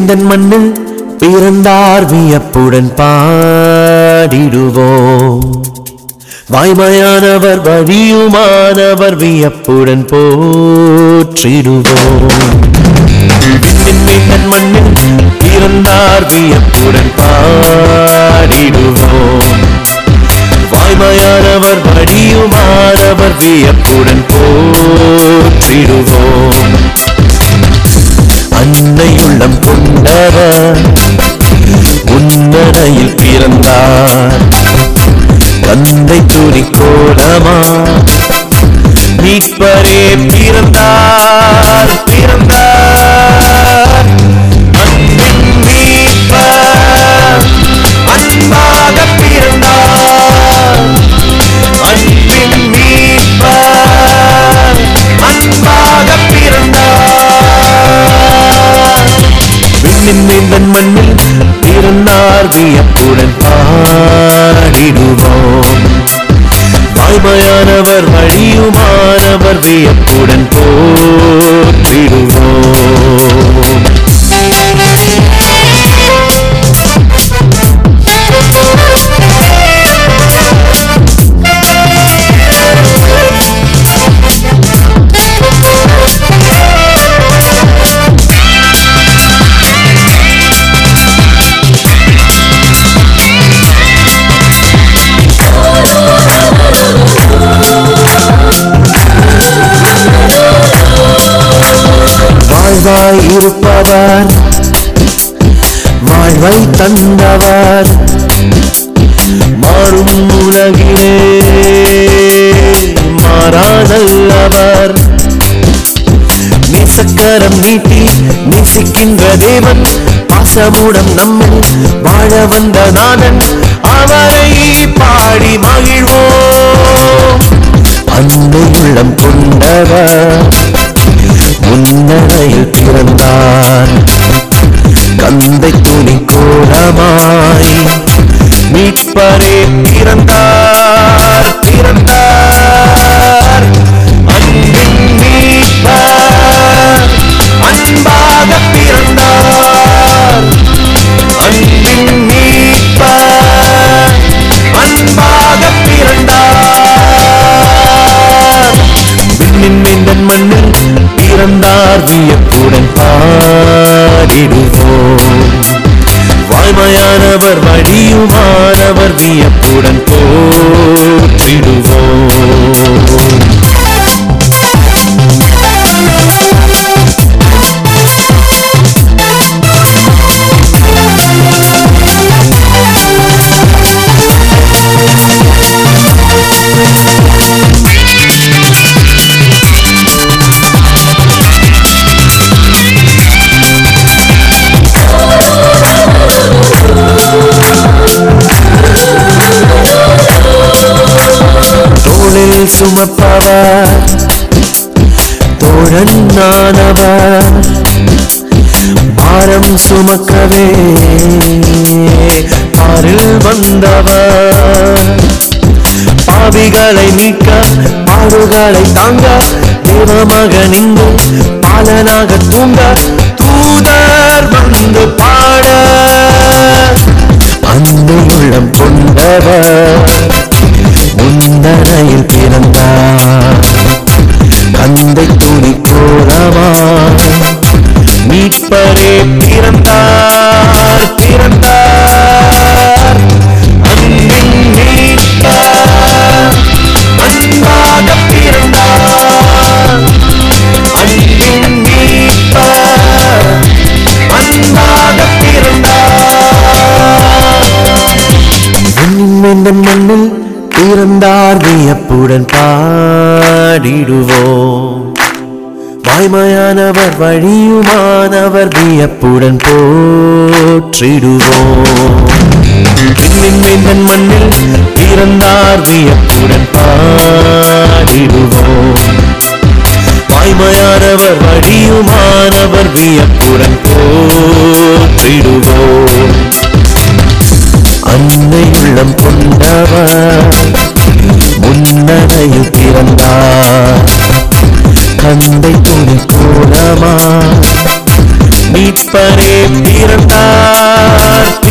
விண்ணின் மண்ணில் பிறந்தார் வியப்புடன் பாடிடுவோம் வாய்மையானவர் வழியுமானவர் வியப்புடன் போற்றிடுவோம் விண்ணின் மீட்டன் மண்ணில் பிறந்தார் வியப்புடன் பாடிடுவோம் வாய்மையானவர் வழியுமானவர் வியப்புடன் போற்றிடுவோம் அன்னை உள்ளம் கொண்டவர் உன்னடையில் பிறந்தார் தந்தை துணி கோலமா மீட்பரே பிறந்தார் பிறந்தார் அன்பின் மீட்பர் அன்பாக பிறந்தார் அன்பின் மீட்பர் அன்பாக பிறந்தார் விண்ணின் மீந்தன் மண்ணில் பிறந்தார் வியப்புடன் பாடிடுவோம் வாய்மையானவர் வழியுமானவர் வியப்புடன் போற்றிடுவோம் வாழ்வாய் இருப்பவர் வாழ்வை தந்தவர் மாறும் உலகிலே மாறாதல்லவர் நேசக்கரம் நீட்டி நேசிக்கின்ற தேவன் பாசமுடன் நம்மில் வாழ வந்த நாதன் அவரை பாடி மகிழ்வோம் அன்பு உள்ளம் கொண்டவர் முன்னரையில் பிறந்தார் கந்தை துணி கோலமாய் மீட்பரே பிறந்தார் பிறந்தார் அன்பின் மீட்பர் அன்பாக பிறந்தார் அன்பின் மீட்பர் அன்பாக பிறந்தார் விண்ணின் மீந்தன் மண்ணில் பிறந்தார் வியப்புடன் பாடிடுவோம் வாய்மையானவர் வழியுமானவர் வியப்புடன் போற்றிடுவோம் தோளில் சுமப்பவர் தோழன் நானவர் பாரம் சுமக்கவே பாரில் வந்தவர் பாவிகளை மீட்க பாடுகளை தாங்க தேவமகன் இங்கு பாலனாக தூங்க தூதர் வந்து பாட அன்பு உள்ளம் கொண்டவர் முன்னரையில் பிறந்தார் கந்தை துணி கோலமாய் மீட்பரே பிறந்தார் பிறந்தார் அன்பின் மீட்பர் அன்பாக பிறந்தார் அன்பின் மீட்பர் அன்பாக பிறந்தார் விண்ணின் மண்ணில் பிறந்தார் வியப்புடன் பாடிடுவோம் வாய்மையானவர் வழியுமானவர் வியப்புடன் போற்றிடுவோம் விண்ணின் மீந்தன் மண்ணில் பிறந்தார் வியப்புடன் பாடிடுவோம் வாய்மையானவர் வழியுமானவர் வியப்புடன் போற்றிடுவோம் அன்னை உள்ளம் கொண்டவர் முன்னரையில் பிறந்தார் கந்தை துணி கோலமா மீட்பரே பிறந்தார்